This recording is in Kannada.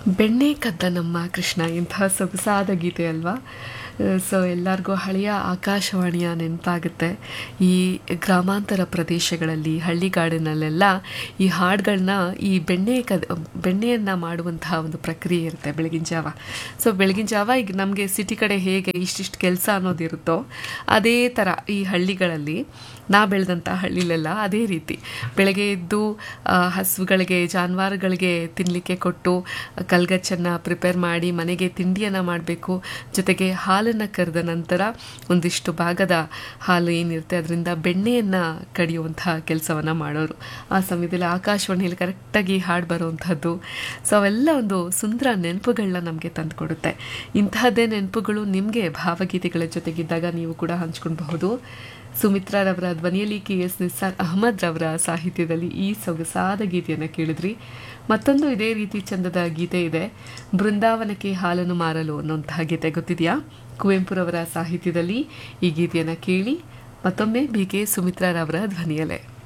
ಬೆಣ್ಣೆ ಕದ್ದ ನಮ್ಮ ಕೃಷ್ಣ ಇಂತಹ ಸೊಗಸಾದ ಗೀತೆ ಅಲ್ವಾ ಸೊ ಎಲ್ಲರಿಗೂ ಹಳೆಯ ಆಕಾಶವಾಣಿಯ ನೆನಪಾಗುತ್ತೆ ಈ ಗ್ರಾಮಾಂತರ ಪ್ರದೇಶಗಳಲ್ಲಿ ಹಳ್ಳಿಗಾಡಿನಲ್ಲೆಲ್ಲ ಈ ಹಾಡುಗಳನ್ನ ಈ ಬೆಣ್ಣೆ ಕದ್ ಬೆಣ್ಣೆಯನ್ನು ಮಾಡುವಂತಹ ಒಂದು ಪ್ರಕ್ರಿಯೆ ಇರುತ್ತೆ ಬೆಳಗಿನ ಜಾವ ಸೊ ಬೆಳಗಿನ ಜಾವ ಈಗ ನಮಗೆ ಸಿಟಿ ಕಡೆ ಹೇಗೆ ಇಷ್ಟಿಷ್ಟು ಕೆಲಸ ಅನ್ನೋದಿರುತ್ತೋ ಅದೇ ಥರ ಈ ಹಳ್ಳಿಗಳಲ್ಲಿ ನಾ ಬೆಳೆದಂಥ ಹಳ್ಳಿಲೆಲ್ಲ ಅದೇ ರೀತಿ ಬೆಳಗ್ಗೆ ಎದ್ದು ಆ, ಹಸುಗಳಿಗೆ ಜಾನುವಾರುಗಳಿಗೆ ತಿನ್ನಲಿಕ್ಕೆ ಕೊಟ್ಟು ಕಲ್ಗಚ್ಚನ್ನು ಪ್ರಿಪೇರ್ ಮಾಡಿ ಮನೆಗೆ ತಿಂಡಿಯನ್ನು ಮಾಡಬೇಕು ಜೊತೆಗೆ ಹಾಲನ್ನು ಕರೆದ ನಂತರ ಒಂದಿಷ್ಟು ಭಾಗದ ಹಾಲು ಏನಿರುತ್ತೆ ಅದರಿಂದ ಬೆಣ್ಣೆಯನ್ನು ಕಡಿಯುವಂತಹ ಕೆಲಸವನ್ನು ಮಾಡೋರು ಆ ಸಮಯದಲ್ಲಿ ಆಕಾಶವಾಣಿಯಲ್ಲಿ ಕರೆಕ್ಟಾಗಿ ಹಾಡು ಬರುವಂಥದ್ದು ಸೊ ಅವೆಲ್ಲ ಒಂದು ಸುಂದರ ನೆನಪುಗಳನ್ನ ನಮಗೆ ತಂದುಕೊಡುತ್ತೆ ಇಂತಹದ್ದೇ ನೆನಪುಗಳು ನಿಮಗೆ ಭಾವಗೀತೆಗಳ ಜೊತೆಗಿದ್ದಾಗ ನೀವು ಕೂಡ ಹಂಚ್ಕೊಳ್ಬಹುದು ಸುಮಿತ್ರಾರವರ ಧ್ವನಿಯಲ್ಲಿ ಕೆ ಎಸ್ ನಿಸ್ಸಾರ್ ಅಹಮದ್ ರವರ ಸಾಹಿತ್ಯದಲ್ಲಿ ಈ ಸೊಗಸಾದ ಗೀತೆಯನ್ನು ಕೇಳಿದ್ರಿ ಮತ್ತೊಂದು ಇದೇ ರೀತಿ ಚಂದದ ಗೀತೆ ಇದೆ ಬೃಂದಾವನಕ್ಕೆ ಹಾಲನ್ನು ಮಾರಲು ಅನ್ನುವಂತಹ ಗೀತೆ ಗೊತ್ತಿದೆಯಾ ಕುವೆಂಪುರವರ ಸಾಹಿತ್ಯದಲ್ಲಿ ಈ ಗೀತೆಯನ್ನು ಕೇಳಿ ಮತ್ತೊಮ್ಮೆ ಬಿ ಕೆ ಸುಮಿತ್ರಾರವರ ಧ್ವನಿಯಲ್ಲೇ